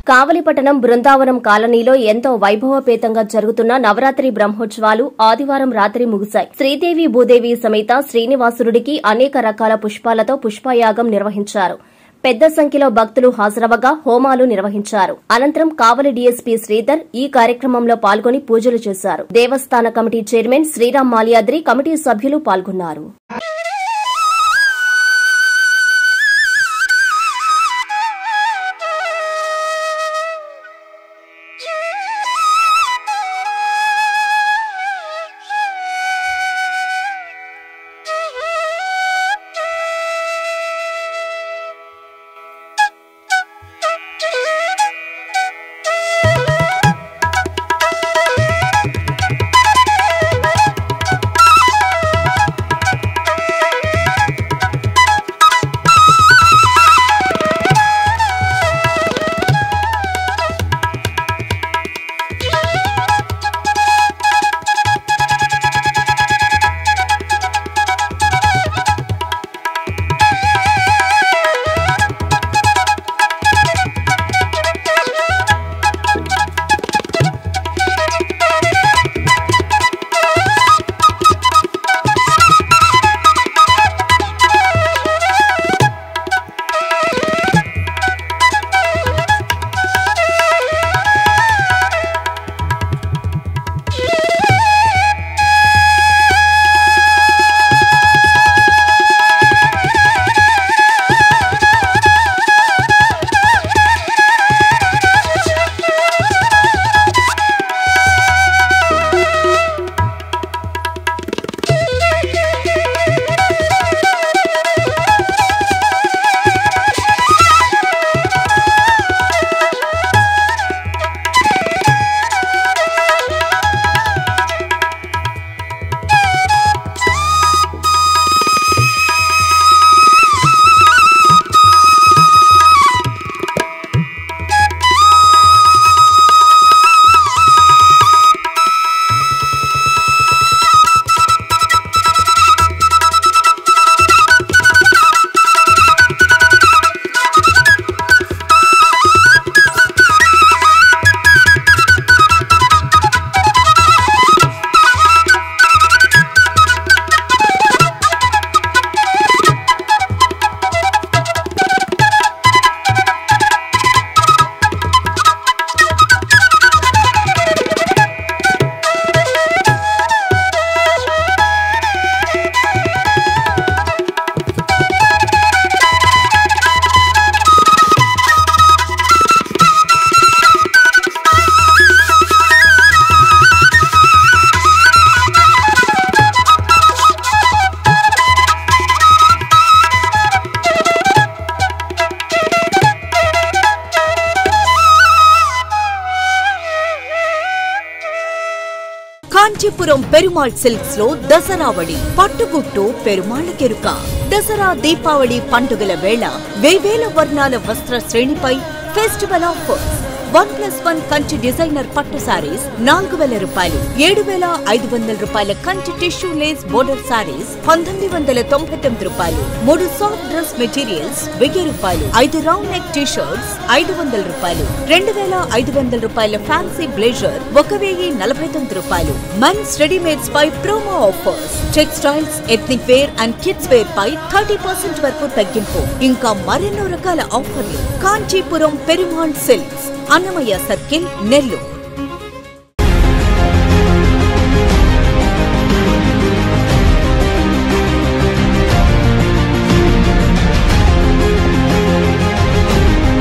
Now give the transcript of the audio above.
కావలిపట్టణం బృందావనం కాలనీలో ఎంతో వైభవపేతంగా జరుగుతున్న నవరాత్రి బ్రహ్మోత్సవాలు ఆదివారం రాత్రి ముగిశాయి శ్రీదేవి భూదేవి సమేత శ్రీనివాసురుడికి అనేక రకాల పుష్పాలతో పుష్పయాగం నిర్వహించారు పెద్ద సంఖ్యలో భక్తులు హాజరవగా హోమాలు నిర్వహించారు అనంతరం కావలి డీఎస్పీ శ్రీధర్ ఈ కార్యక్రమంలో పాల్గొని పూజలు చేశారు దేవస్థాన committee chairman Sriram Malyadri committee సభ్యులు పాల్గొన్నారు కాంచీపురం పెరుమాళ్ సిల్క్స్ లో దసరావళి పట్టుగుట్టు పెరుమాళ్ కెరుక దసరా దీపావళి పండుగల వేళ వేవేల వర్ణాల వస్త్ర శ్రేణిపై festival offers one plus one Kanchi designer పట్టు సారీస్ నాలుగు వేల రూపాయలు ఏడు వేల ఐదు వందల రూపాయల Kanchi tissue lace border sarees పంతొమ్మిది వందల తొంభై తొమ్మిది రూపాయలు మూడు సాఫ్ట్ డ్రెస్ మెటీరియల్స్ వెయ్యి రూపాయలు ఐదు రౌండ్ నెక్ టీ షర్ట్స్ ఐదు వందల రూపాయలు రెండు వేల ఐదు వందల రూపాయల ఫ్యాన్సీ బ్లేజర్ ఒక వెయ్యి నలభై తొమ్మిది రూపాయలు మెన్స్ రెడీమేడ్స్ పై promo offers textiles ethnic wear and kids wear పై థర్టీ పర్సెంట్ వరకు తగ్గింపు ఇంకా మరెన్నో రకాల ఆఫర్లు కాంచీపురం పెరుమాళ్ సిల్క్స్ అన్నమయ్య సర్కిల్ నెల్లూరు